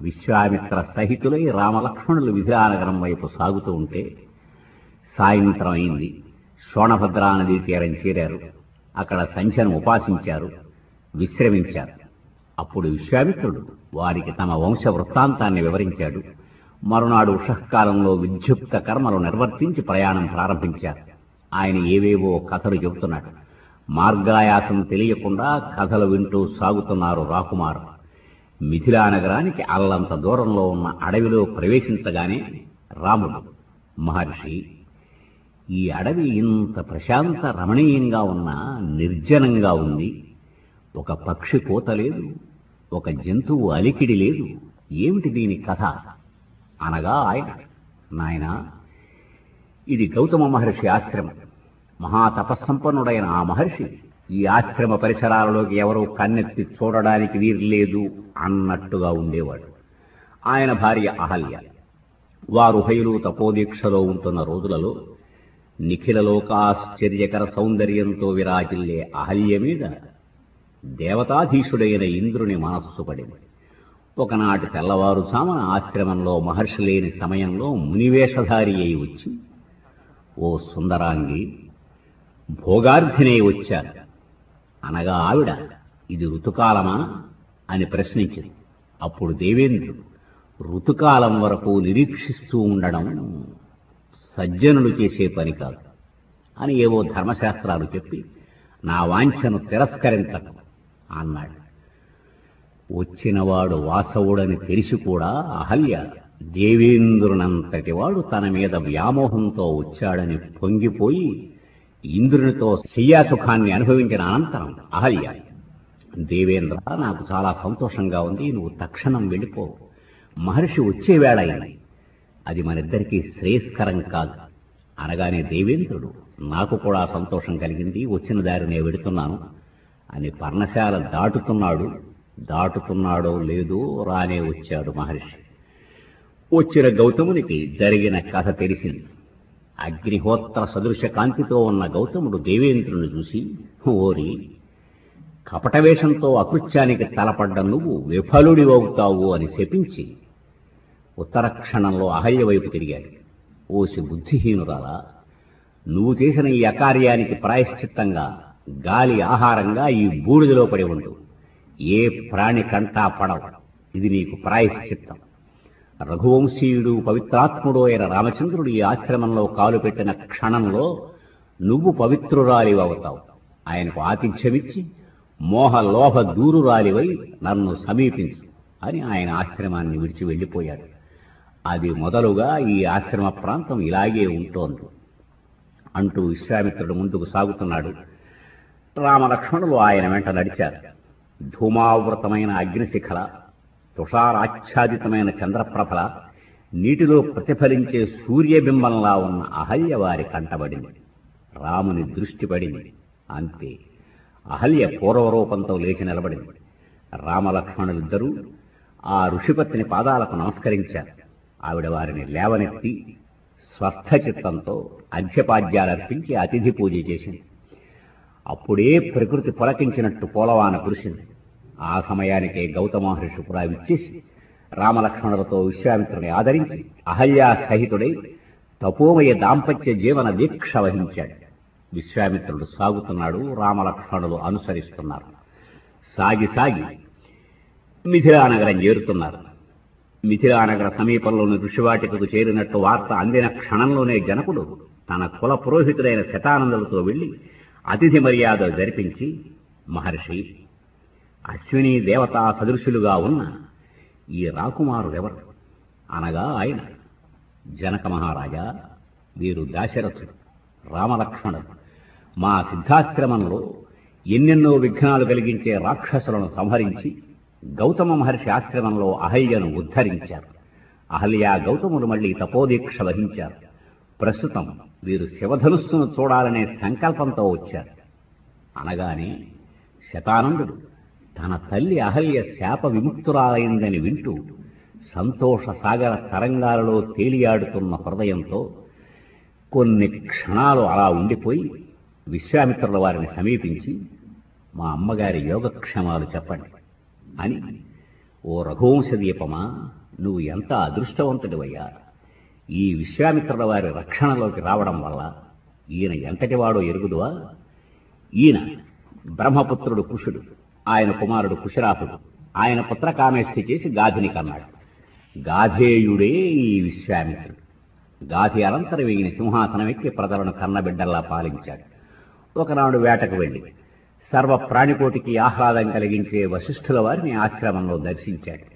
విశ్వామిత్ర సహితులై రామలక్ష్మణులు విధిరానగరం వైపు సాగుతూ ఉంటే సాయంత్రం అయింది శోణభద్రా నదీ తీరం చేరారు అక్కడ సంధ్యను ఉపాసించారు విశ్రమించారు అప్పుడు విశ్వామిత్రుడు వారికి తమ వంశ వృత్తాంతాన్ని వివరించాడు మరునాడు ఉషఃకాలంలో విద్యుక్త కర్మలు నిర్వర్తించి ప్రయాణం ప్రారంభించారు ఆయన ఏవేవో కథలు చెబుతున్నాడు మార్గాయాసం తెలియకుండా కథలు వింటూ సాగుతున్నారు రాకుమారు మిథిలా నగరానికి అల్లంత దూరంలో ఉన్న అడవిలో ప్రవేశించగానే రాముడు మహర్షి ఈ అడవి ఇంత ప్రశాంత రమణీయంగా ఉన్న నిర్జనంగా ఉంది ఒక పక్షి కోత లేదు ఒక జంతువు అలికిడి లేదు ఏమిటి దీని కథ అనగా ఆయన నాయనా ఇది గౌతమ మహర్షి ఆశ్రమం మహాతపస్సంపన్నుడైన ఆ మహర్షి ఈ ఆశ్రమ పరిసరాలలోకి ఎవరూ కన్నెత్తి చూడడానికి వీర్లేదు అన్నట్టుగా ఉండేవాడు ఆయన భార్య అహల్య వారు హైలు తపోదీక్షలో ఉంటున్న రోజులలో నిఖిల లోకాశ్చర్యకర సౌందర్యంతో విరాజిల్లే అహల్య మీద దేవతాధీశుడైన ఇంద్రుని మనస్సు పడింది ఒకనాటి తెల్లవారుజామున ఆశ్రమంలో మహర్షి లేని సమయంలో మునివేషధారి అయి వచ్చి ఓ సుందరాంగి భోగార్థినే వచ్చాను అనగా ఆవిడ ఇది ఋతుకాలమా అని ప్రశ్నించింది అప్పుడు దేవేంద్రుడు ఋతుకాలం వరకు నిరీక్షిస్తూ ఉండడం సజ్జనులు చేసే పని కాదు అని ఏవో ధర్మశాస్త్రాలు చెప్పి నా వాంఛను తిరస్కరించకు అన్నాడు వచ్చినవాడు వాసవుడని తెలిసి కూడా అహల్య దేవేంద్రునంతటి వాడు తన మీద వ్యామోహంతో వచ్చాడని పొంగిపోయి ఇంద్రునితో శయ్యాసుఖాన్ని అనుభవించిన అనంతరం అహల్య దేవేంద్ర నాకు చాలా సంతోషంగా ఉంది నువ్వు తక్షణం వెళ్ళిపో మహర్షి వచ్చే వేళ అయింది అది మనిద్దరికీ శ్రేయస్కరం కాదు అనగానే దేవేంద్రుడు నాకు కూడా సంతోషం కలిగింది వచ్చిన దారినే వెడుతున్నాను అని పర్ణశాల దాటుతున్నాడు దాటుతున్నాడో లేదో రానే వచ్చాడు మహర్షి వచ్చిన గౌతమునికి జరిగిన కథ తెలిసింది అగ్నిహోత్ర సదృశ కాంతితో ఉన్న గౌతముడు దేవేంద్రుని చూసి ఓరి కపటవేషంతో అకృత్యానికి తలపడ్డ నువ్వు విఫలుడివవుతావు అని శపించి ఉత్తర క్షణంలో అహల్య వైపు తిరిగాడు ఓసి బుద్ధిహీనురాలా నువ్వు చేసిన ఈ అకార్యానికి ప్రాయశ్చిత్తంగా గాలి ఆహారంగా ఈ బూడిదలో పడి ఉండు ఏ ప్రాణి కంటా పడవు ఇది నీకు ప్రాయశ్చిత్తం రఘువంశీయుడు పవిత్రాత్ముడు అయిన రామచంద్రుడు ఈ ఆశ్రమంలో కాలు పెట్టిన క్షణంలో నువ్వు పవిత్రురాలివవుతావు ఆయనకు ఆతిథ్యమిచ్చి మోహ లోభ దూరురాలివై నన్ను సమీపించు అని ఆయన ఆశ్రమాన్ని విడిచి వెళ్ళిపోయాడు అది మొదలుగా ఈ ఆశ్రమ ప్రాంతం ఇలాగే ఉంటోంది అంటూ విశ్వామిత్రుడు ముందుకు సాగుతున్నాడు రామలక్ష్మణులు ఆయన వెంట నడిచారు ధూమావృతమైన అగ్నిశిఖల తుషారాచ్ఛాదితమైన చంద్రప్రభల నీటిలో ప్రతిఫలించే సూర్యబింబంలా ఉన్న అహల్య వారి కంటబడింది రాముని దృష్టి పడింది అంతే అహల్య పూర్వరూపంతో లేచి నిలబడింది రామలక్ష్మణులిద్దరూ ఆ ఋషిపత్ని పాదాలకు నమస్కరించారు ఆవిడ వారిని లేవనెత్తి స్వస్థ చిత్తంతో అర్ఘ్యపాద్యాలర్పించి అతిథి పూజ చేసింది అప్పుడే ప్రకృతి పులకించినట్టు పోలవాన కురిసింది ఆ సమయానికే గౌతమ మహర్షి కూడా విచ్చేసి రామలక్ష్మణులతో విశ్వామిత్రుని ఆదరించి అహల్యా సహితుడై తపోమయ దాంపత్య జీవన దీక్ష వహించాడు విశ్వామిత్రుడు సాగుతున్నాడు రామలక్ష్మణులు అనుసరిస్తున్నారు సాగి సాగి మిథిలానగరం చేరుతున్నారు మిథిలానగర సమీపంలోని ఋషివాటికకు చేరినట్టు వార్త అందిన క్షణంలోనే జనకుడు తన కుల పురోహితుడైన శతానందులతో వెళ్లి అతిథి మర్యాద జరిపించి మహర్షి అశ్విని దేవతా సదృశులుగా ఉన్న ఈ రాకుమారుడెవరు అనగా ఆయన జనక మహారాజా వీరు దాశరథుడు రామలక్ష్మణుడు మా సిద్ధాశ్రమంలో ఎన్నెన్నో విఘ్నాలు కలిగించే రాక్షసులను సంహరించి గౌతమ మహర్షి ఆశ్రమంలో అహల్యను ఉద్ధరించారు అహల్య గౌతములు మళ్లీ తపోదీక్ష వహించారు ప్రస్తుతం వీరు శివధనుస్సును చూడాలనే సంకల్పంతో వచ్చారు అనగానే శతానందుడు తన తల్లి అహల్య శాప విముక్తురాలైందని వింటూ సంతోష సాగర తరంగాలలో తేలియాడుతున్న హృదయంతో కొన్ని క్షణాలు అలా ఉండిపోయి విశ్వామిత్రుల వారిని సమీపించి మా అమ్మగారి యోగక్షేమాలు చెప్పండి అని ఓ రఘువంశ దీపమా నువ్వు ఎంత అదృష్టవంతుడివయ్యా ఈ విశ్వామిత్రుల వారి రక్షణలోకి రావడం వల్ల ఈయన ఎంతటి వాడో ఎరుగుదువా ఈయన బ్రహ్మపుత్రుడు కుషుడు ఆయన కుమారుడు కుశరాహుడు ఆయన పుత్ర కామేష్టి చేసి గాధిని కన్నాడు గాధేయుడే ఈ విశ్వామిత్రుడు గాధి అనంతరం ఈయన సింహాసనం ఎక్కి ప్రజలను కన్నబిడ్డల్లా పాలించాడు ఒకనాడు వేటకు వెళ్ళి సర్వ ప్రాణికోటికి ఆహ్లాదం కలిగించే వశిష్ఠుల వారిని ఆశ్రమంలో దర్శించాడు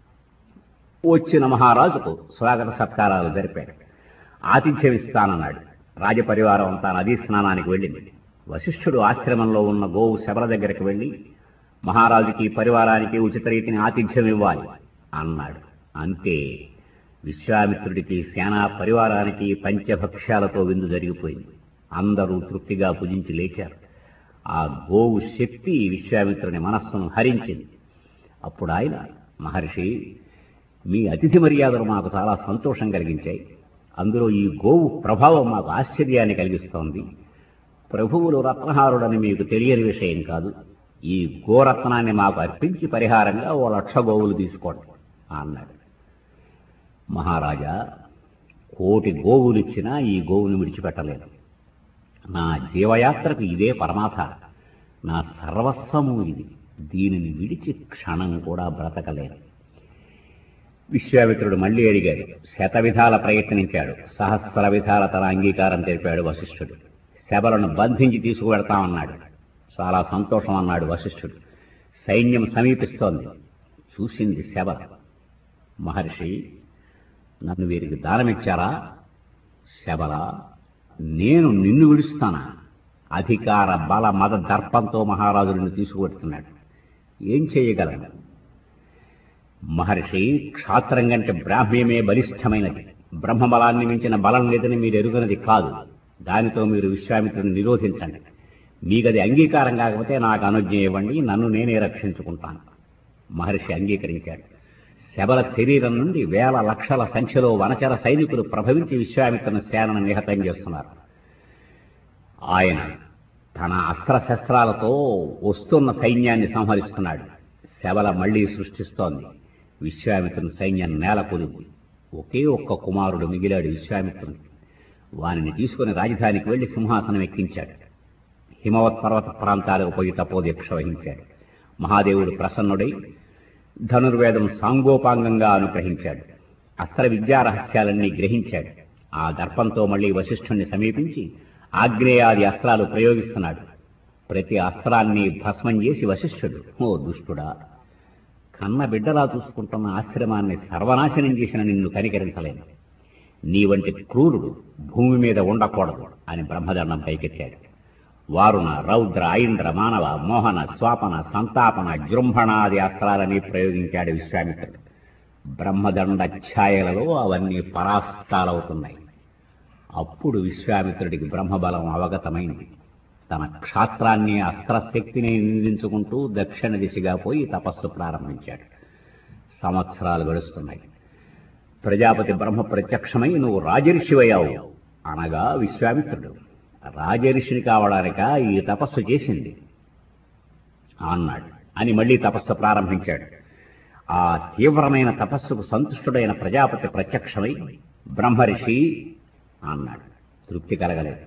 వచ్చిన మహారాజుకు స్వాగత సత్కారాలు జరిపాడు ఆతిథ్యం ఇస్తానన్నాడు రాజపరివారం అంతా నదీ స్నానానికి వెళ్ళింది వశిష్ఠుడు ఆశ్రమంలో ఉన్న గోవు శబల దగ్గరికి వెళ్ళి మహారాజుకి పరివారానికి ఉచిత రీతిని ఆతిథ్యం ఇవ్వాలి అన్నాడు అంతే విశ్వామిత్రుడికి సేనా పరివారానికి పంచభక్ష్యాలతో విందు జరిగిపోయింది అందరూ తృప్తిగా భుజించి లేచారు ఆ గోవు శక్తి విశ్వామిత్రుని మనస్సును హరించింది అప్పుడు ఆయన మహర్షి మీ అతిథి మర్యాదలు మాకు చాలా సంతోషం కలిగించాయి అందులో ఈ గోవు ప్రభావం మాకు ఆశ్చర్యాన్ని కలిగిస్తోంది ప్రభువులు రత్నహారుడని మీకు తెలియని విషయం కాదు ఈ గోరత్నాన్ని మాకు అర్పించి పరిహారంగా ఓ లక్ష గోవులు తీసుకోండి అన్నాడు మహారాజా కోటి గోవులిచ్చినా ఈ గోవుని విడిచిపెట్టలేదు నా జీవయాత్రకు ఇదే పరమాధారం నా సర్వస్వము ఇది దీనిని విడిచి క్షణం కూడా బ్రతకలేను విశ్వామిత్రుడు మళ్ళీ అడిగాడు శత విధాల ప్రయత్నించాడు సహస్ర విధాల తన అంగీకారం తెలిపాడు వశిష్ఠుడు శబలను బంధించి తీసుకువెడతామన్నాడు చాలా సంతోషం అన్నాడు వశిష్ఠుడు సైన్యం సమీపిస్తోంది చూసింది శబల మహర్షి నన్ను వీరికి దానమిచ్చారా శబల నేను నిన్ను విడుస్తానా అధికార బల మద దర్పంతో మహారాజు నిన్ను తీసుకువెడుతున్నాడు ఏం చేయగలను మహర్షి క్షాత్రం కంటే బ్రాహ్మ్యమే బలిష్టమైనది బ్రహ్మబలాన్ని మించిన బలం లేదని మీరు ఎరుగనది కాదు దానితో మీరు విశ్వామిత్రుని నిరోధించండి మీకది అంగీకారం కాకపోతే నాకు అనుజ్ఞ ఇవ్వండి నన్ను నేనే రక్షించుకుంటాను మహర్షి అంగీకరించాడు శబల శరీరం నుండి వేల లక్షల సంఖ్యలో వనచర సైనికులు ప్రభవించి విశ్వామిత్రుని సేనను నిహతం చేస్తున్నారు ఆయన తన అస్త్రశస్త్రాలతో వస్తున్న సైన్యాన్ని సంహరిస్తున్నాడు శబల మళ్లీ సృష్టిస్తోంది విశ్వామిత్రుని సైన్యం నేలకొలింది ఒకే ఒక్క కుమారుడు మిగిలాడు విశ్వామిత్రునికి వానిని తీసుకుని రాజధానికి వెళ్లి సింహాసనం ఎక్కించాడు హిమవత్ పర్వత ప్రాంతాలకు పోయి తపోదీక్ష వహించాడు మహాదేవుడు ప్రసన్నుడై ధనుర్వేదం సాంగోపాంగంగా అనుగ్రహించాడు అస్త్ర విద్యా రహస్యాలన్నీ గ్రహించాడు ఆ దర్పంతో మళ్లీ వశిష్ఠుణ్ణి సమీపించి ఆగ్నేయాది అస్త్రాలు ప్రయోగిస్తున్నాడు ప్రతి అస్త్రాన్ని భస్మం చేసి వశిష్ఠుడు ఓ దుష్టుడా కన్న బిడ్డలా చూసుకుంటున్న ఆశ్రమాన్ని సర్వనాశనం చేసిన నిన్ను కనికరించలేను నీ వంటి క్రూరుడు భూమి మీద ఉండకూడదు అని బ్రహ్మదండం పైకెత్తాడు వారుణ రౌద్ర ఐంద్ర మానవ మోహన స్వాపన సంతాపన జృంభణాది అస్త్రాలని ప్రయోగించాడు విశ్వామిత్రుడు బ్రహ్మదండ ఛాయలలో అవన్నీ పరాస్తాలవుతున్నాయి అప్పుడు విశ్వామిత్రుడికి బ్రహ్మబలం అవగతమైంది తన క్షాత్రాన్ని అస్త్రశక్తిని నిందించుకుంటూ దక్షిణ దిశగా పోయి తపస్సు ప్రారంభించాడు సంవత్సరాలు గడుస్తున్నాయి ప్రజాపతి బ్రహ్మ ప్రత్యక్షమై నువ్వు రాజర్షివయ్యావు అనగా విశ్వామిత్రుడు రాజర్షిని కావడానిక ఈ తపస్సు చేసింది అన్నాడు అని మళ్లీ తపస్సు ప్రారంభించాడు ఆ తీవ్రమైన తపస్సుకు సంతుష్టుడైన ప్రజాపతి ప్రత్యక్షమై బ్రహ్మర్షి అన్నాడు తృప్తి కలగలేదు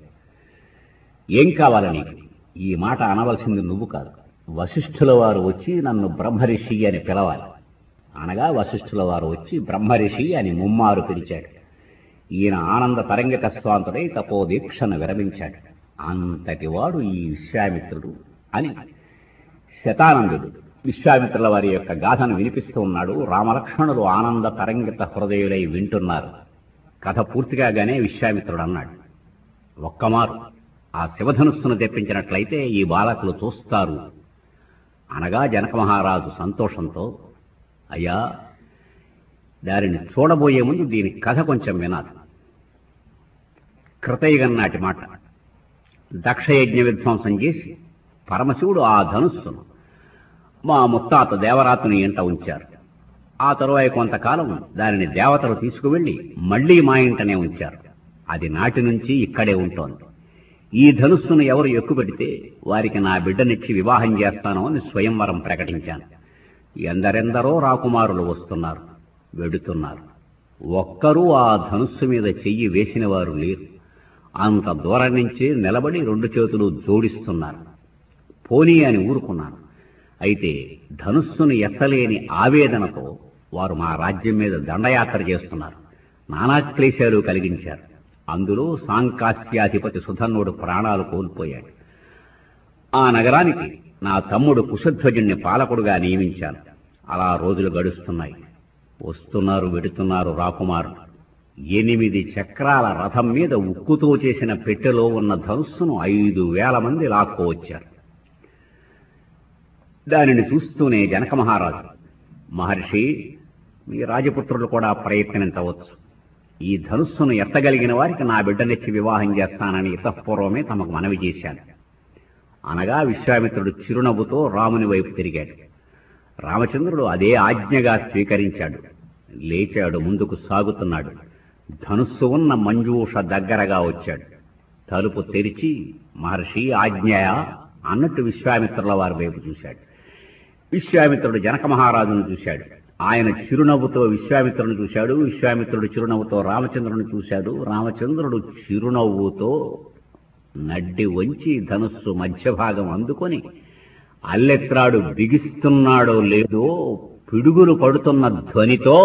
ఏం కావాలి నీకు ఈ మాట అనవలసింది నువ్వు కాదు వశిష్ఠుల వారు వచ్చి నన్ను బ్రహ్మరిషి అని పిలవాలి అనగా వశిష్ఠుల వారు వచ్చి బ్రహ్మరిషి అని ముమ్మారు పిలిచాడు ఈయన ఆనంద తరంగిత స్వాంతుడై తపోదీక్షను విరమించాడు అంతటి వాడు ఈ విశ్వామిత్రుడు అని శతానందుడు విశ్వామిత్రుల వారి యొక్క గాథను వినిపిస్తూ ఉన్నాడు రామలక్ష్మణులు ఆనంద తరంగిత హృదయులై వింటున్నారు కథ పూర్తిగానే విశ్వామిత్రుడు అన్నాడు ఒక్కమారు ఆ శివధనుస్సును తెప్పించినట్లయితే ఈ బాలకులు చూస్తారు అనగా జనక మహారాజు సంతోషంతో అయ్యా దానిని చూడబోయే ముందు దీని కథ కొంచెం వినాలి కృతయుగం నాటి మాట దక్షయజ్ఞ విధ్వంసం చేసి పరమశివుడు ఆ ధనుస్సును మా ముత్తాత దేవరాతుని ఇంట ఉంచారు ఆ తరువాయి కొంతకాలం దానిని దేవతలు తీసుకువెళ్లి మళ్లీ మా ఇంటనే ఉంచారు అది నాటి నుంచి ఇక్కడే ఉంటోంది ఈ ధనుస్సును ఎవరు ఎక్కుపెడితే వారికి నా బిడ్డనిచ్చి వివాహం చేస్తాను అని స్వయంవరం ప్రకటించాను ఎందరెందరో రాకుమారులు వస్తున్నారు వెడుతున్నారు ఒక్కరూ ఆ ధనుస్సు మీద చెయ్యి వేసిన వారు లేరు అంత దూరం నుంచే నిలబడి రెండు చేతులు జోడిస్తున్నారు పోనీ అని ఊరుకున్నాను అయితే ధనుస్సును ఎత్తలేని ఆవేదనతో వారు మా రాజ్యం మీద దండయాత్ర చేస్తున్నారు నానా క్లేశాలు కలిగించారు అందులో సాంకాస్యాధిపతి సుధన్నుడు ప్రాణాలు కోల్పోయాడు ఆ నగరానికి నా తమ్ముడు కుశధ్వజుణ్ణి పాలకుడుగా నియమించాను అలా రోజులు గడుస్తున్నాయి వస్తున్నారు వెడుతున్నారు రాకుమారుడు ఎనిమిది చక్రాల రథం మీద ఉక్కుతో చేసిన పెట్టెలో ఉన్న ధనుస్సును ఐదు వేల మంది లాక్కోవచ్చారు దానిని చూస్తూనే జనక మహారాజు మహర్షి మీ రాజపుత్రులు కూడా ప్రయత్నించవచ్చు ఈ ధనుస్సును ఎత్తగలిగిన వారికి నా బిడ్డనిచ్చి వివాహం చేస్తానని ఇతపూర్వమే తమకు మనవి చేశాను అనగా విశ్వామిత్రుడు చిరునవ్వుతో రాముని వైపు తిరిగాడు రామచంద్రుడు అదే ఆజ్ఞగా స్వీకరించాడు లేచాడు ముందుకు సాగుతున్నాడు ధనుస్సు ఉన్న మంజూష దగ్గరగా వచ్చాడు తలుపు తెరిచి మహర్షి ఆజ్ఞయ అన్నట్టు విశ్వామిత్రుల వారి వైపు చూశాడు విశ్వామిత్రుడు జనక మహారాజును చూశాడు ఆయన చిరునవ్వుతో విశ్వామిత్రుని చూశాడు విశ్వామిత్రుడు చిరునవ్వుతో రామచంద్రుని చూశాడు రామచంద్రుడు చిరునవ్వుతో నడ్డి వంచి ధనుస్సు మధ్య భాగం అందుకొని అల్లెత్రాడు బిగిస్తున్నాడో లేదో పిడుగులు పడుతున్న ధ్వనితో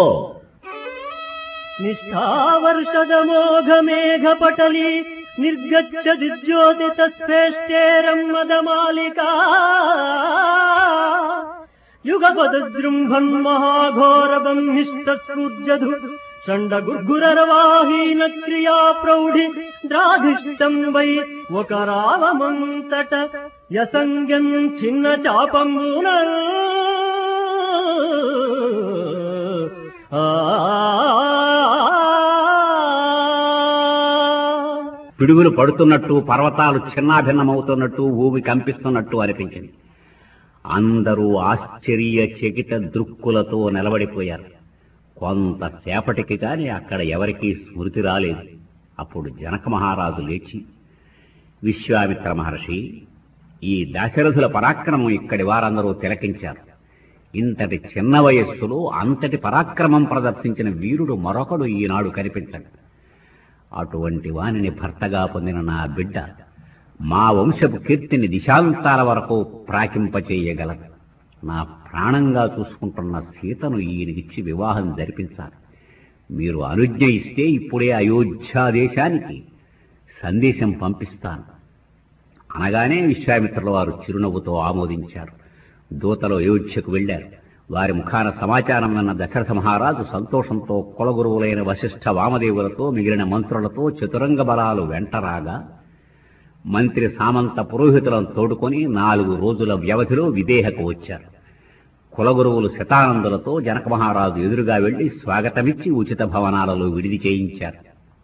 నిష్ఠావర్షదమోఘమేఘపటలి నిర్గచ్చది జ్యోతితస్ఫేష్టేరం మదమాలికా యుగపదజృంభన్ మహాఘోరబంహిష్టూర్జధు షండగుర్గురవాహీన క్రియా ప్రౌఢి ద్రాధిష్టం వై ఒక రావమంతట యసంగం చిన్న చాపమున పిడుగులు పడుతున్నట్టు పర్వతాలు చిన్నాభిన్నమవుతున్నట్టు భూమి కంపిస్తున్నట్టు అనిపించింది అందరూ ఆశ్చర్య చకిత దృక్కులతో నిలబడిపోయారు కొంతసేపటికి కాని అక్కడ ఎవరికీ స్మృతి రాలేదు అప్పుడు జనక మహారాజు లేచి విశ్వామిత్ర మహర్షి ఈ దశరథుల పరాక్రమం ఇక్కడి వారందరూ తిలకించారు ఇంతటి చిన్న వయస్సులో అంతటి పరాక్రమం ప్రదర్శించిన వీరుడు మరొకడు ఈనాడు కనిపించడు అటువంటి వానిని భర్తగా పొందిన నా బిడ్డ మా వంశపు కీర్తిని దిశాంతాల వరకు ప్రాకింపచేయగలదు నా ప్రాణంగా చూసుకుంటున్న సీతను ఈయనకిచ్చి వివాహం జరిపించాలి మీరు అనుజ్ఞ ఇస్తే ఇప్పుడే అయోధ్యా దేశానికి సందేశం పంపిస్తాను అనగానే విశ్వామిత్రుల వారు చిరునవ్వుతో ఆమోదించారు దూతలు అయోధ్యకు వెళ్లారు వారి ముఖాన సమాచారం విన్న దశరథ మహారాజు సంతోషంతో కులగురువులైన వశిష్ఠ వామదేవులతో మిగిలిన మంత్రులతో చతురంగ బలాలు వెంటరాగా మంత్రి సామంత పురోహితులను తోడుకొని నాలుగు రోజుల వ్యవధిలో విదేహకు వచ్చారు కులగురువులు శతానందులతో జనక మహారాజు ఎదురుగా వెళ్లి స్వాగతమిచ్చి ఉచిత భవనాలలో విడిది చేయించారు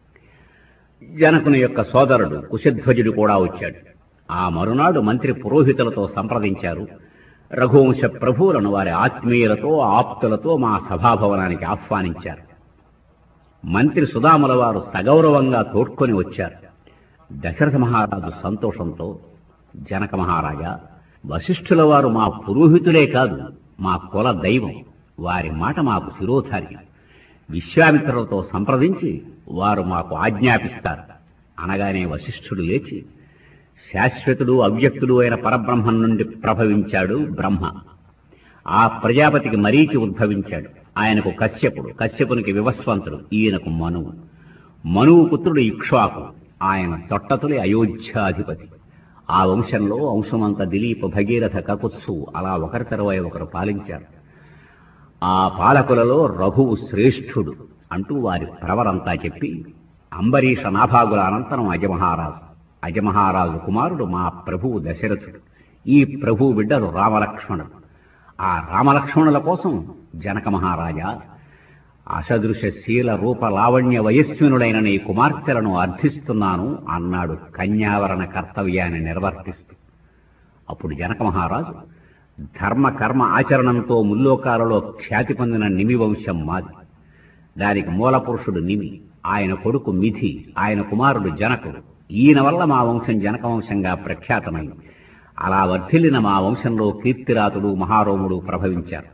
జనకుని యొక్క సోదరుడు కుశధ్వజుడు కూడా వచ్చాడు ఆ మరునాడు మంత్రి పురోహితులతో సంప్రదించారు రఘువంశ ప్రభువులను వారి ఆత్మీయులతో ఆప్తులతో మా సభాభవనానికి ఆహ్వానించారు మంత్రి సుధాముల వారు సగౌరవంగా తోడ్కొని వచ్చారు దశరథ మహారాజు సంతోషంతో జనక మహారాజా వశిష్ఠుల వారు మా పురోహితులే కాదు మా కుల దైవం వారి మాట మాకు శిరోధార్యం విశ్వామిత్రులతో సంప్రదించి వారు మాకు ఆజ్ఞాపిస్తారు అనగానే వశిష్ఠుడు లేచి శాశ్వతుడు అవ్యక్తుడు అయిన పరబ్రహ్మం నుండి ప్రభవించాడు బ్రహ్మ ఆ ప్రజాపతికి మరీచి ఉద్భవించాడు ఆయనకు కశ్యపుడు కశ్యపునికి వివస్వంతుడు ఈయనకు మనువు మనువు పుత్రుడు ఇక్ష్వాకు ఆయన తొట్టతులి అయోధ్యాధిపతి ఆ వంశంలో అంశమంత దిలీప భగీరథ కకుత్సు అలా ఒకరి తరువాయి ఒకరు పాలించారు ఆ పాలకులలో రఘువు శ్రేష్ఠుడు అంటూ వారి ప్రవరంతా చెప్పి అంబరీష నాభాగుల అనంతరం అజమహారాజు అజమహారాజు కుమారుడు మా ప్రభువు దశరథుడు ఈ ప్రభువు బిడ్డలు రామలక్ష్మణుడు ఆ రామలక్ష్మణుల కోసం జనక మహారాజా అసదృశ శీల రూప లావణ్య వయస్వినుడైన నీ కుమార్తెలను అర్థిస్తున్నాను అన్నాడు కన్యావరణ కర్తవ్యాన్ని నిర్వర్తిస్తూ అప్పుడు జనక మహారాజు ధర్మ కర్మ ఆచరణంతో ముల్లోకాలలో ఖ్యాతి పొందిన నిమి వంశం మాది దానికి మూలపురుషుడు నిమి ఆయన కొడుకు మిథి ఆయన కుమారుడు జనకుడు ఈయన వల్ల మా వంశం జనక వంశంగా ప్రఖ్యాతమైంది అలా వర్ధిల్లిన మా వంశంలో కీర్తిరాతుడు మహారోముడు ప్రభవించారు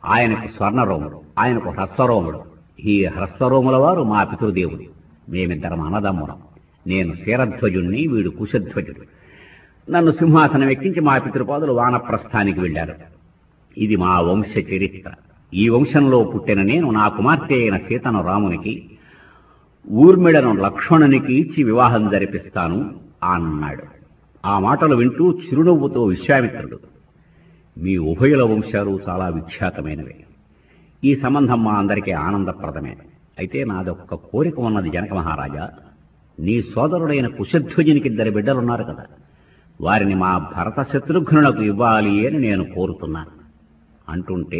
ఆయనకు స్వర్ణరోముడు ఆయనకు హ్రస్వరోముడు ఈ హ్రస్వరోముల వారు మా పితృదేవుడు మేమిద్దరం అన్నదమ్ములం నేను శీరధ్వజుణ్ణి వీడు కుశధ్వజుడు నన్ను సింహాసనం ఎక్కించి మా పితృపాదులు వానప్రస్థానికి వెళ్ళారు ఇది మా వంశ చరిత్ర ఈ వంశంలో పుట్టిన నేను నా కుమార్తె అయిన సీతను రామునికి ఊర్మిళను లక్ష్మణునికి ఇచ్చి వివాహం జరిపిస్తాను అన్నాడు ఆ మాటలు వింటూ చిరునవ్వుతో విశ్వామిత్రుడు మీ ఉభయుల వంశాలు చాలా విఖ్యాతమైనవే ఈ సంబంధం మా అందరికీ ఆనందప్రదమే అయితే నాదొక్క కోరిక ఉన్నది జనక మహారాజా నీ సోదరుడైన కుశధ్వజునికి ఇద్దరు బిడ్డలున్నారు కదా వారిని మా భరత శత్రుఘ్నులకు ఇవ్వాలి అని నేను కోరుతున్నాను అంటుంటే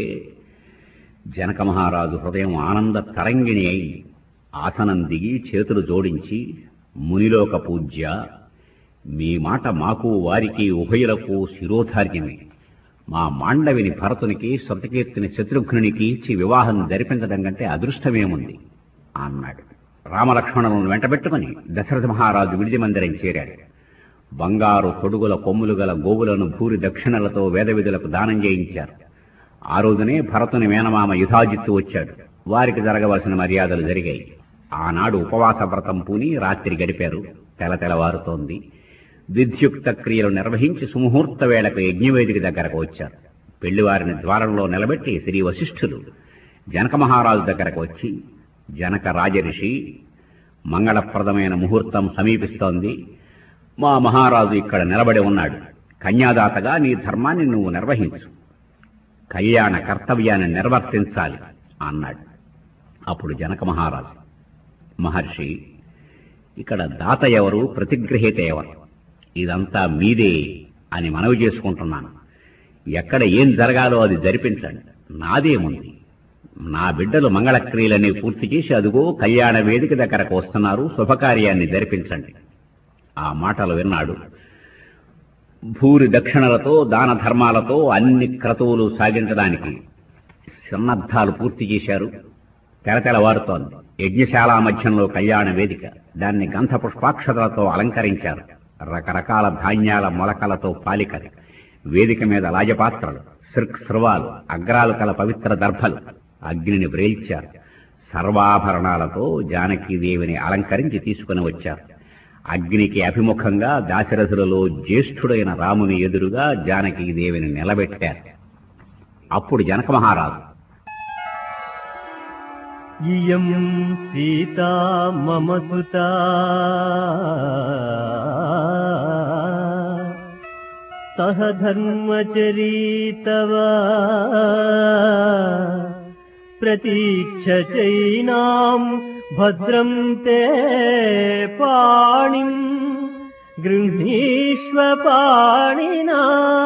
జనక మహారాజు హృదయం ఆనంద తరంగిణి అయి ఆసనం దిగి చేతులు జోడించి మునిలోక పూజ్య మీ మాట మాకు వారికి ఉభయులకు శిరోధార్యమే మా మాండవిని భరతునికి శృతకీర్తిని శత్రుఘ్నునికి ఇచ్చి వివాహం జరిపించడం కంటే అదృష్టమేముంది అన్నాడు రామలక్ష్మణులను వెంటబెట్టుకుని దశరథ మహారాజు విడిది మందిరం చేరాడు బంగారు తొడుగుల కొమ్ములు గల గోవులను భూరి దక్షిణలతో వేదవిధులకు దానం చేయించారు ఆ రోజునే భరతుని మేనమామ యుధాజిత్తు వచ్చాడు వారికి జరగవలసిన మర్యాదలు జరిగాయి ఆనాడు ఉపవాస వ్రతం పూని రాత్రి గడిపారు తెల తెలవారుతోంది విద్యుక్త క్రియలు నిర్వహించి సుముహూర్త వేళకు యజ్ఞవేదిక దగ్గరకు వచ్చారు పెళ్లివారిని ద్వారంలో నిలబెట్టి శ్రీ వశిష్ఠులు జనక మహారాజు దగ్గరకు వచ్చి జనక రాజరిషి మంగళప్రదమైన ముహూర్తం సమీపిస్తోంది మా మహారాజు ఇక్కడ నిలబడి ఉన్నాడు కన్యాదాతగా నీ ధర్మాన్ని నువ్వు నిర్వహించు కళ్యాణ కర్తవ్యాన్ని నిర్వర్తించాలి అన్నాడు అప్పుడు జనక మహారాజు మహర్షి ఇక్కడ దాత ఎవరు ప్రతిగ్రహీత ఎవరు ఇదంతా మీదే అని మనవి చేసుకుంటున్నాను ఎక్కడ ఏం జరగాలో అది జరిపించండి నాదేముంది నా బిడ్డలు మంగళక్రియలన్నీ పూర్తి చేసి అదుగో కళ్యాణ వేదిక దగ్గరకు వస్తున్నారు శుభకార్యాన్ని జరిపించండి ఆ మాటలు విన్నాడు భూరి దక్షిణలతో దాన ధర్మాలతో అన్ని క్రతువులు సాగించడానికి సన్నద్ధాలు పూర్తి చేశారు తెరతెలవారుతోంది యజ్ఞశాల మధ్యంలో కళ్యాణ వేదిక దాన్ని గంధ పుష్పాక్షతలతో అలంకరించారు రకరకాల ధాన్యాల మొలకలతో పాలికలు వేదిక మీద లాజపాత్రలు సృక్ సృవాలు అగ్రాలు కల పవిత్ర దర్భలు అగ్నిని వ్రేల్చారు సర్వాభరణాలతో జానకీదేవిని అలంకరించి తీసుకుని వచ్చారు అగ్నికి అభిముఖంగా దాశరథులలో జ్యేష్ఠుడైన రాముని ఎదురుగా జానకీదేవిని నిలబెట్టారు అప్పుడు జనక మహారాజు ఇయం సీతా మమ సుతా సహ ధర్మచరీతవ ప్రతీక్ష చైనాం భద్రం తే పాణిం గృహీష్వ పాణినా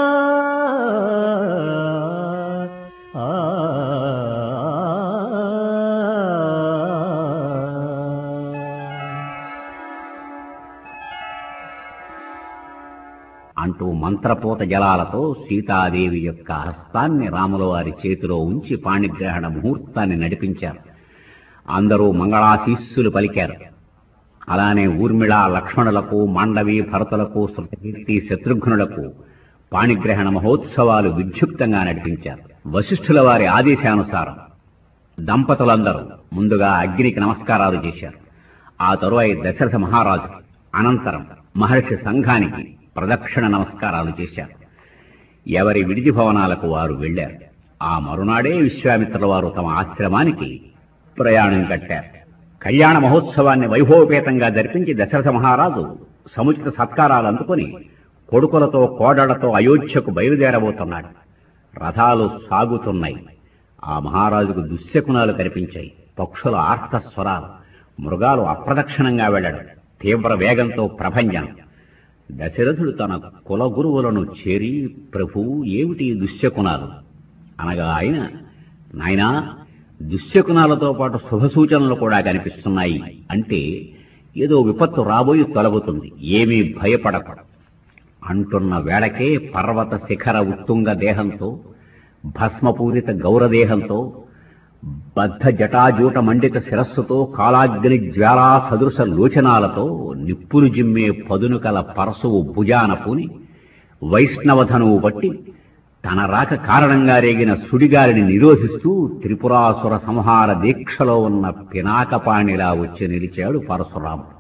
అంటూ మంత్రపోత జలాలతో సీతాదేవి యొక్క హస్తాన్ని రాముల వారి చేతిలో ఉంచి పాణిగ్రహణ ముహూర్తాన్ని నడిపించారు అందరూ మంగళాశీస్సులు పలికారు అలానే ఊర్మిళ లక్ష్మణులకు మాండవి భరతులకు శృతకీర్తి శత్రుఘ్నులకు పాణిగ్రహణ మహోత్సవాలు విద్యుక్తంగా నడిపించారు వశిష్ఠుల వారి ఆదేశానుసారం దంపతులందరూ ముందుగా అగ్నికి నమస్కారాలు చేశారు ఆ తరువాయి దశరథ మహారాజు అనంతరం మహర్షి సంఘానికి ప్రదక్షిణ నమస్కారాలు చేశారు ఎవరి విడిది భవనాలకు వారు వెళ్లారు ఆ మరునాడే విశ్వామిత్రుల వారు తమ ఆశ్రమానికి ప్రయాణం కట్టారు కళ్యాణ మహోత్సవాన్ని వైభవపేతంగా జరిపించి దశరథ మహారాజు సముచిత సత్కారాలు అందుకుని కొడుకులతో కోడళ్లతో అయోధ్యకు బయలుదేరబోతున్నాడు రథాలు సాగుతున్నాయి ఆ మహారాజుకు దుశ్శకునాలు కనిపించాయి పక్షుల ఆర్త స్వరాలు మృగాలు అప్రదక్షిణంగా వెళ్లడం తీవ్ర వేగంతో ప్రభంజనం దశరథుడు తన కుల గురువులను చేరి ప్రభు ఏమిటి ఈ దుశ్శకునాలు అనగా ఆయన నాయనా దుశ్శకునాలతో పాటు శుభ సూచనలు కూడా కనిపిస్తున్నాయి అంటే ఏదో విపత్తు రాబోయి తొలగుతుంది ఏమీ భయపడకు అంటున్న వేళకే పర్వత శిఖర ఉత్తుంగ దేహంతో భస్మపూరిత గౌరదేహంతో బద్ధ జటాజూట మండిత శిరస్సుతో కాలాగ్ని జ్వాలా సదృశ లోచనాలతో నిప్పులు జిమ్మే పదును కల పరశువు భుజాన పూని వైష్ణవధనువు బట్టి తన రాక కారణంగా రేగిన సుడిగాలిని నిరోధిస్తూ త్రిపురాసుర సంహార దీక్షలో ఉన్న పినాకపాణిలా వచ్చి నిలిచాడు పరశురాముడు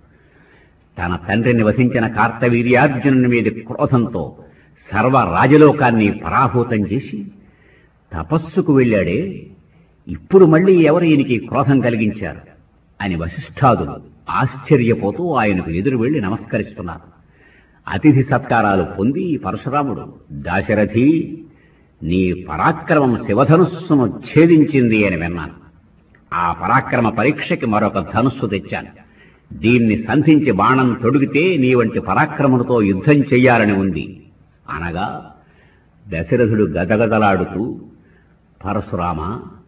తన తండ్రిని వధించిన కార్తవీర్యార్జునుని మీద క్రోధంతో సర్వ రాజలోకాన్ని పరాభూతం చేసి తపస్సుకు వెళ్ళాడే ఇప్పుడు మళ్ళీ ఎవరు ఈయనకి క్రోధం కలిగించారు అని వశిష్ఠాదులు ఆశ్చర్యపోతూ ఆయనకు ఎదురు వెళ్లి నమస్కరిస్తున్నారు అతిథి సత్కారాలు పొంది పరశురాముడు దాశరథి నీ పరాక్రమం శివధనుస్సును ఛేదించింది అని విన్నాను ఆ పరాక్రమ పరీక్షకి మరొక ధనుస్సు తెచ్చాను దీన్ని సంధించి బాణం తొడిగితే నీ వంటి పరాక్రములతో యుద్ధం చెయ్యాలని ఉంది అనగా దశరథుడు గదగదలాడుతూ పరశురామ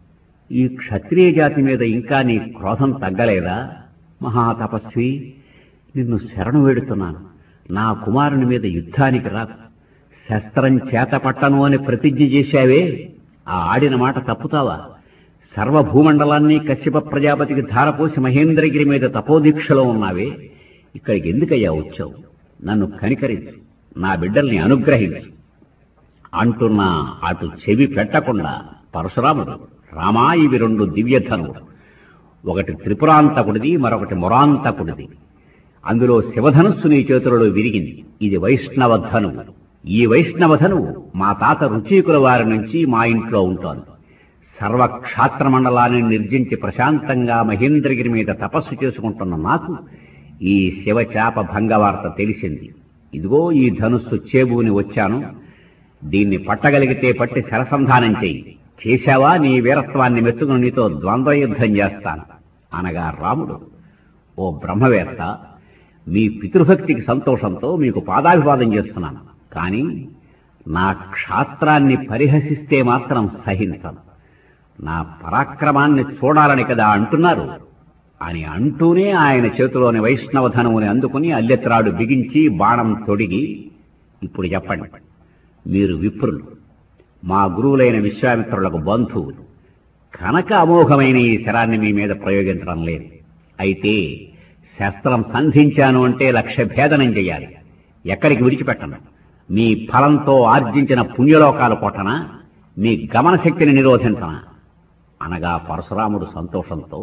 ఈ క్షత్రియ జాతి మీద ఇంకా నీ క్రోధం తగ్గలేదా మహాతపస్వి నిన్ను శరణు వేడుతున్నాను నా కుమారుని మీద యుద్ధానికి రా శస్త్రం చేతపట్టను అని ప్రతిజ్ఞ చేశావే ఆ ఆడిన మాట తప్పుతావా సర్వభూమండలాన్ని కశ్యప ప్రజాపతికి ధారపోసి మహేంద్రగిరి మీద తపోదీక్షలో ఉన్నావే ఇక్కడికి ఎందుకయ్యా వచ్చావు నన్ను కనికరించు నా బిడ్డల్ని అనుగ్రహించు అంటున్నా అటు చెవి పెట్టకుండా పరశురాముడు రామా ఇవి రెండు దివ్యధనువు ఒకటి త్రిపురాంతకుడిది మరొకటి మొరాంతకుడిది అందులో శివధనుస్సు నీ చేతులలో విరిగింది ఇది వైష్ణవ ధనువు ఈ వైష్ణవ ధనువు మా తాత రుచీకుల వారి నుంచి మా ఇంట్లో ఉంటోంది సర్వక్షాత్ర మండలాన్ని నిర్జించి ప్రశాంతంగా మహేంద్రగిరి మీద తపస్సు చేసుకుంటున్న నాకు ఈ శివచాప భంగవార్త తెలిసింది ఇదిగో ఈ ధనుస్సు చేబూని వచ్చాను దీన్ని పట్టగలిగితే పట్టి శరసంధానం చెయ్యి చేశావా నీ వీరత్వాన్ని మెచ్చుకుని నీతో ద్వంద్వ యుద్ధం చేస్తాను అనగా రాముడు ఓ బ్రహ్మవేత్త మీ పితృభక్తికి సంతోషంతో మీకు పాదాభివాదం చేస్తున్నాను కానీ నా క్షాత్రాన్ని పరిహసిస్తే మాత్రం సహించను నా పరాక్రమాన్ని చూడాలని కదా అంటున్నారు అని అంటూనే ఆయన చేతిలోని వైష్ణవ ధనముని అందుకుని అల్లెత్రాడు బిగించి బాణం తొడిగి ఇప్పుడు చెప్పండి మీరు విప్రులు మా గురువులైన విశ్వామిత్రులకు బంధువులు కనుక అమోఘమైన ఈ శరాన్ని మీ మీద ప్రయోగించడం లేదు అయితే శస్త్రం సంధించాను అంటే లక్ష్య భేదనం చేయాలి ఎక్కడికి విడిచిపెట్టను మీ ఫలంతో ఆర్జించిన పుణ్యలోకాలు కొట్టనా మీ గమన శక్తిని నిరోధించనా అనగా పరశురాముడు సంతోషంతో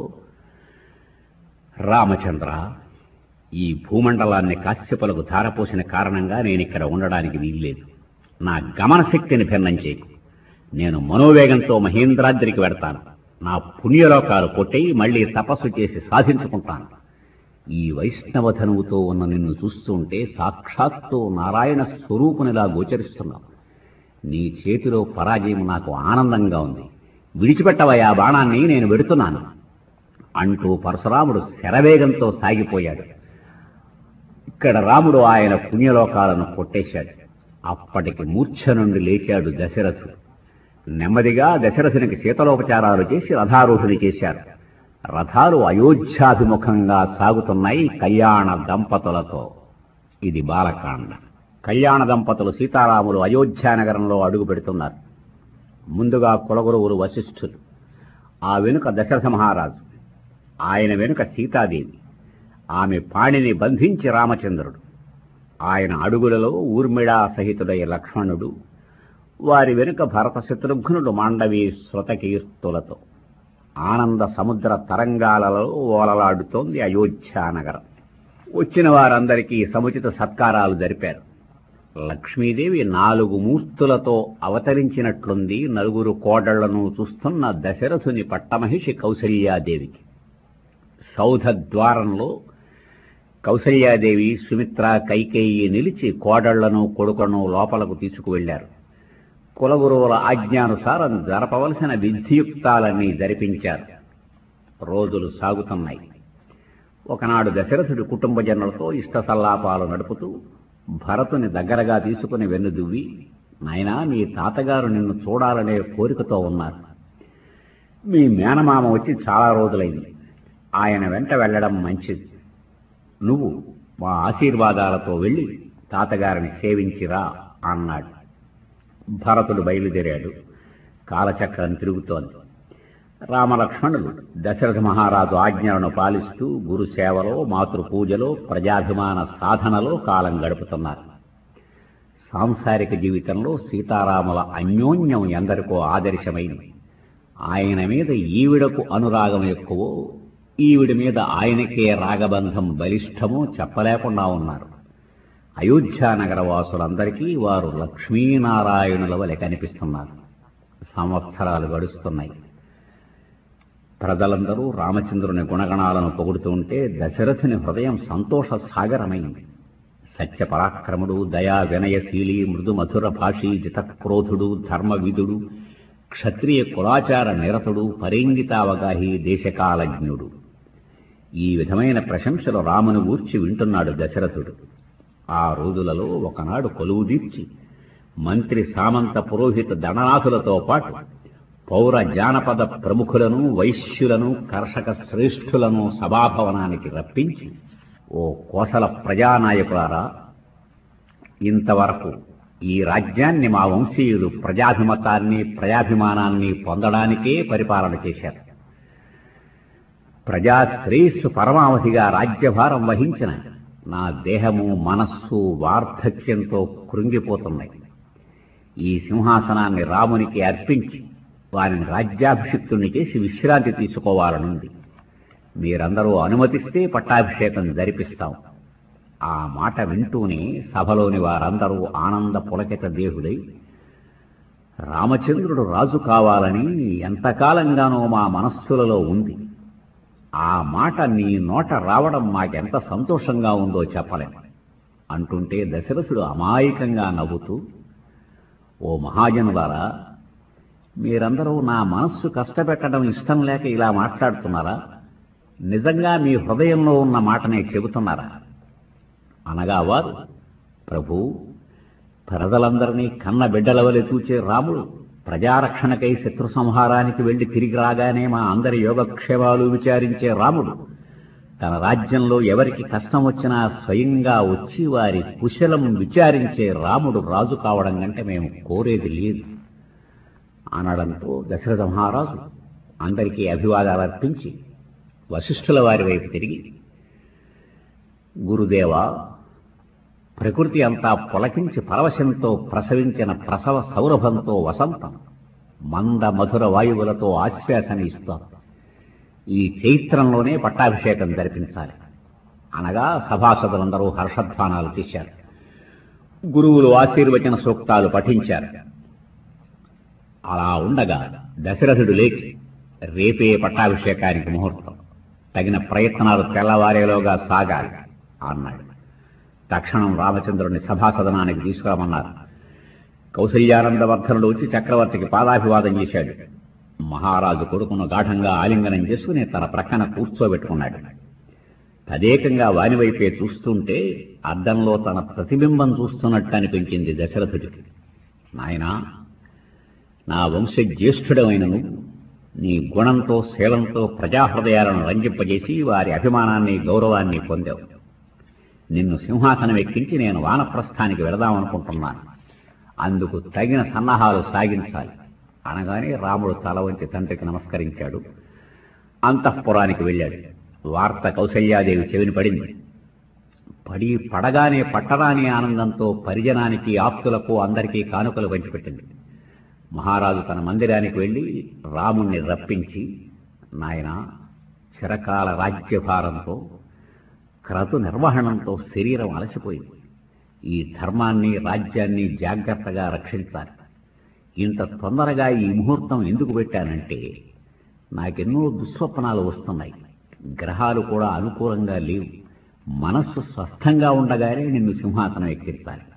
రామచంద్ర ఈ భూమండలాన్ని కాశ్యపులకు ధారపోసిన కారణంగా నేను ఇక్కడ ఉండడానికి వీల్లేదు నా గమన శక్తిని భిన్నం చేయకు నేను మనోవేగంతో మహేంద్రాద్రికి వెడతాను నా పుణ్యలోకాలు కొట్టి మళ్ళీ తపస్సు చేసి సాధించుకుంటాను ఈ వైష్ణవ ధనువుతో ఉన్న నిన్ను చూస్తుంటే సాక్షాత్తు నారాయణ స్వరూపునిలా గోచరిస్తున్నావు నీ చేతిలో పరాజయం నాకు ఆనందంగా ఉంది విడిచిపెట్టవయ్యా బాణాన్ని నేను వెడుతున్నాను అంటూ పరశురాముడు శరవేగంతో సాగిపోయాడు ఇక్కడ రాముడు ఆయన పుణ్యలోకాలను కొట్టేశాడు అప్పటికి మూర్ఛ నుండి లేచాడు దశరథుడు నెమ్మదిగా దశరథునికి శీతలోపచారాలు చేసి రథారూఢుని చేశారు రథాలు అయోధ్యాభిముఖంగా సాగుతున్నాయి కళ్యాణ దంపతులతో ఇది బాలకాండ కళ్యాణ దంపతులు సీతారాములు అయోధ్యానగరంలో అడుగు పెడుతున్నారు ముందుగా కులగురువులు వశిష్ఠులు ఆ వెనుక దశరథ మహారాజు ఆయన వెనుక సీతాదేవి ఆమె పాణిని బంధించి రామచంద్రుడు ఆయన అడుగులలో ఊర్మిళా సహితుడై లక్ష్మణుడు వారి వెనుక భరత శత్రుఘ్నుడు మాండవీ శృతకీర్తులతో ఆనంద సముద్ర తరంగాలలో ఓలలాడుతోంది అయోధ్యానగరం వచ్చిన వారందరికీ సముచిత సత్కారాలు జరిపారు లక్ష్మీదేవి నాలుగు మూర్తులతో అవతరించినట్లుంది నలుగురు కోడళ్లను చూస్తున్న దశరథుని పట్టమహిషి కౌసల్యాదేవికి సౌధ ద్వారంలో కౌసల్యాదేవి సుమిత్ర కైకేయి నిలిచి కోడళ్లను కొడుకను లోపలకు తీసుకువెళ్లారు కులగురువుల ఆజ్ఞానుసారం జరపవలసిన విధియుక్తాలన్నీ జరిపించారు రోజులు సాగుతున్నాయి ఒకనాడు దశరథుడి కుటుంబ జనులతో ఇష్ట సల్లాపాలు నడుపుతూ భరతుని దగ్గరగా తీసుకుని వెన్నుదువ్వి నాయనా మీ తాతగారు నిన్ను చూడాలనే కోరికతో ఉన్నారు మీ మేనమామ వచ్చి చాలా రోజులైంది ఆయన వెంట వెళ్ళడం మంచిది నువ్వు మా ఆశీర్వాదాలతో వెళ్ళి తాతగారిని సేవించిరా అన్నాడు భరతుడు బయలుదేరాడు కాలచక్రం తిరుగుతోంది రామలక్ష్మణులు దశరథ మహారాజు ఆజ్ఞలను పాలిస్తూ గురు సేవలో మాతృ పూజలో ప్రజాభిమాన సాధనలో కాలం గడుపుతున్నారు సాంసారిక జీవితంలో సీతారాముల అన్యోన్యం ఎందరికో ఆదర్శమైంది ఆయన మీద ఈవిడకు అనురాగం ఎక్కువో ఈవిడ మీద ఆయనకే రాగబంధం బలిష్టమో చెప్పలేకుండా ఉన్నారు అయోధ్యానగర వాసులందరికీ వారు లక్ష్మీనారాయణుల వలె కనిపిస్తున్నారు సంవత్సరాలు గడుస్తున్నాయి ప్రజలందరూ రామచంద్రుని గుణగణాలను పొగుడుతుంటే దశరథుని హృదయం సంతోష సాగరమైంది సత్య పరాక్రముడు దయా వినయశీలి మృదు మధుర భాషీ జితక్రోధుడు ధర్మవిధుడు క్షత్రియ కులాచార నిరతుడు పరేంగితావగాహి దేశకాలజ్ఞుడు ఈ విధమైన ప్రశంసలు రామును గూర్చి వింటున్నాడు దశరథుడు ఆ రోజులలో ఒకనాడు కొలువు తీర్చి మంత్రి సామంత పురోహిత దండనాథులతో పాటు పౌర జానపద ప్రముఖులను వైశ్యులను కర్షక శ్రేష్ఠులను సభాభవనానికి రప్పించి ఓ కోసల ప్రజానాయకులారా ఇంతవరకు ఈ రాజ్యాన్ని మా వంశీయులు ప్రజాభిమతాన్ని ప్రజాభిమానాన్ని పొందడానికే పరిపాలన చేశారు ప్రజా శ్రేయస్సు పరమావధిగా రాజ్యభారం వహించిన నా దేహము మనస్సు వార్ధక్యంతో కృంగిపోతున్నాయి ఈ సింహాసనాన్ని రామునికి అర్పించి వారిని రాజ్యాభిషిక్తుణ్ణి చేసి విశ్రాంతి తీసుకోవాలనుంది మీరందరూ అనుమతిస్తే పట్టాభిషేకం జరిపిస్తాం ఆ మాట వింటూనే సభలోని వారందరూ ఆనంద పులకిత దేహుడై రామచంద్రుడు రాజు కావాలని ఎంతకాలంగానో మా మనస్సులలో ఉంది ఆ మాట నీ నోట రావడం మాకెంత సంతోషంగా ఉందో చెప్పలేం అంటుంటే దశరథుడు అమాయకంగా నవ్వుతూ ఓ మహాజనులారా మీరందరూ నా మనస్సు కష్టపెట్టడం ఇష్టం లేక ఇలా మాట్లాడుతున్నారా నిజంగా మీ హృదయంలో ఉన్న మాటనే చెబుతున్నారా అనగా వారు ప్రభు ప్రజలందరినీ కన్న బిడ్డల వలె చూచే రాముడు ప్రజారక్షణకై శత్రు సంహారానికి వెళ్లి తిరిగి రాగానే మా అందరి యోగక్షేమాలు విచారించే రాముడు తన రాజ్యంలో ఎవరికి కష్టం వచ్చినా స్వయంగా వచ్చి వారి కుశలం విచారించే రాముడు రాజు కావడం కంటే మేము కోరేది లేదు అనడంతో దశరథ మహారాజు అందరికీ అభివాదాలు అర్పించి వశిష్ఠుల వారి వైపు తిరిగి గురుదేవా ప్రకృతి అంతా పులకించి పరవశంతో ప్రసవించిన ప్రసవ సౌరభంతో వసంతం మంద మధుర వాయువులతో ఆశ్వాసన ఇస్తాం ఈ చైత్రంలోనే పట్టాభిషేకం జరిపించాలి అనగా సభాసదులందరూ హర్షధ్వానాలు తీశారు గురువులు ఆశీర్వచన సూక్తాలు పఠించారు అలా ఉండగా దశరథుడు లేచి రేపే పట్టాభిషేకానికి ముహూర్తం తగిన ప్రయత్నాలు తెల్లవారేలోగా సాగాలి అన్నాడు తక్షణం రామచంద్రుని సభాసదనానికి తీసుకురామన్నారు కౌసల్యానందవర్ధనుడు వచ్చి చక్రవర్తికి పాదాభివాదం చేశాడు మహారాజు కొడుకును గాఢంగా ఆలింగనం చేసుకుని తన ప్రక్కన కూర్చోబెట్టుకున్నాడు తదేకంగా వానివైపే చూస్తుంటే అద్దంలో తన ప్రతిబింబం చూస్తున్నట్టు అనిపించింది దశరథుడికి నాయనా నా వంశజ్యేష్ఠుడమైన నువ్వు నీ గుణంతో శీలంతో ప్రజాహృదయాలను రంజింపజేసి వారి అభిమానాన్ని గౌరవాన్ని పొందావు నిన్ను సింహాసనం ఎక్కించి నేను వానప్రస్థానికి వెళదామనుకుంటున్నాను అందుకు తగిన సన్నాహాలు సాగించాలి అనగానే రాముడు తల వంచి తండ్రికి నమస్కరించాడు అంతఃపురానికి వెళ్ళాడు వార్త కౌసల్యాదేవి చెవిని పడింది పడి పడగానే పట్టరాని ఆనందంతో పరిజనానికి ఆప్తులకు అందరికీ కానుకలు పంచిపెట్టింది మహారాజు తన మందిరానికి వెళ్ళి రాముణ్ణి రప్పించి నాయన చిరకాల రాజ్యభారంతో క్రతు నిర్వహణంతో శరీరం అలసిపోయింది ఈ ధర్మాన్ని రాజ్యాన్ని జాగ్రత్తగా రక్షించాలి ఇంత తొందరగా ఈ ముహూర్తం ఎందుకు పెట్టానంటే నాకెన్నో దుస్వప్నాలు వస్తున్నాయి గ్రహాలు కూడా అనుకూలంగా లేవు మనస్సు స్వస్థంగా ఉండగానే నిన్ను సింహాసనం ఎక్కించాలి